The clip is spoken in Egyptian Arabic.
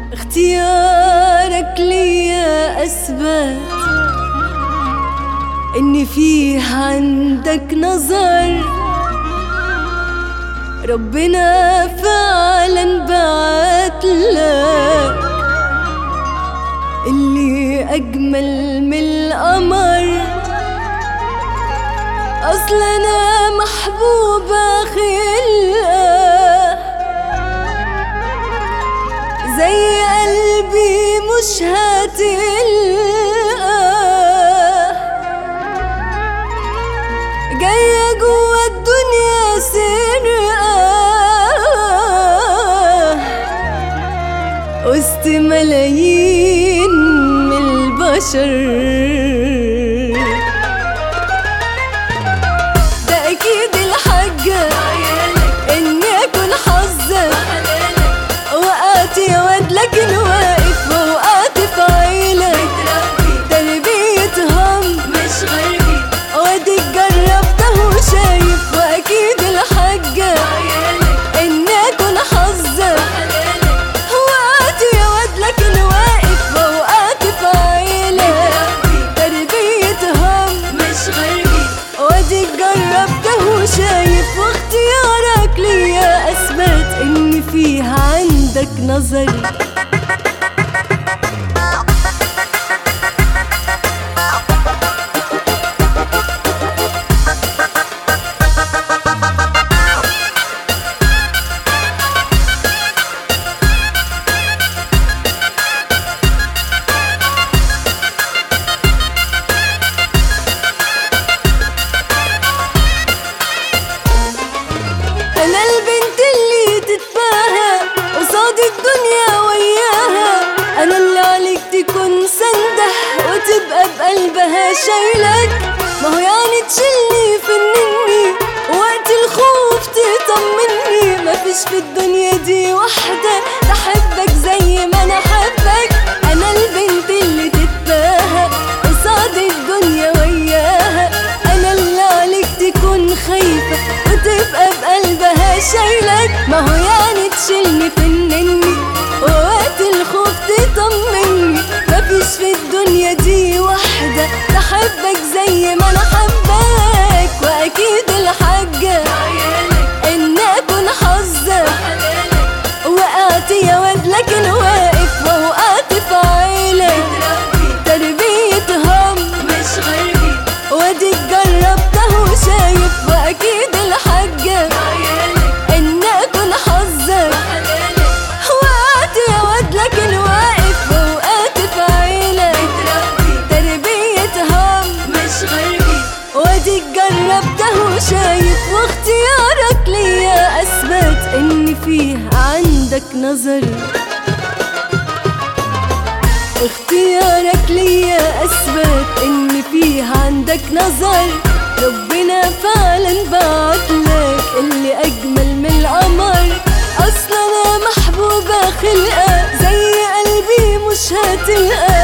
اختيارك ليا أثبت إن فيه عندك نظر ربنا فعلا بعتلك اللي أجمل من القمر أصل أنا محبوبة خلقة زي قلبي مش هتلقى جاية جوا الدنيا سرقة وسط ملايين من البشر ده أكيد الحاجة إني أكون حظك وقعت يا واد لكن واقف ووقعت في عيلك تربية هم مش غربي واديك جربته وشايف وأكيد الحاجة إني أكون حظك وقعت يا واد لكن واقف ووقعت في عيلك تربية هم مش غربي واديك جربته وشايف واختيارك ليا اثبت ان فيها عندك نظري انا البنت اللي تتباهى قصاد الدنيا وياها انا اللي عليك تكون سنده وتبقى بقلبها شايلك ما هو يعني تشيلني فنني وقت الخوف تطمني مفيش في الدنيا دي واحدة تحبك زي ما انا حبك انا البنت اللي تتباهى قصاد الدنيا وياها انا اللي عليك تكون خايفة وتبقى بقلبها شايلك ما هو يعني تشيلني فنني ووقت الخوف تطمني مفيش في الدنيا دي واحدة تحبك زي ما انا حبك واكيد الحاجة ان اكون حظك وقعت يا واد لكن واقف ووقعت في عيلك تربية هم مش غربي واديك جربته وشايف واكيد الحاجة ان اكون حظك وقعت يا واد لكن واقف ووقعت في عيلك تربية هم مش غربي واديك جربته وشايف واختيارك ليا اثبت ان فيه عندك نظري اختيارك ليا اثبت ان فيه عندك نظر ربنا فعلا بعتلك اللي اجمل من القمر اصلا انا محبوبة خلقة زي قلبي مش هتلقى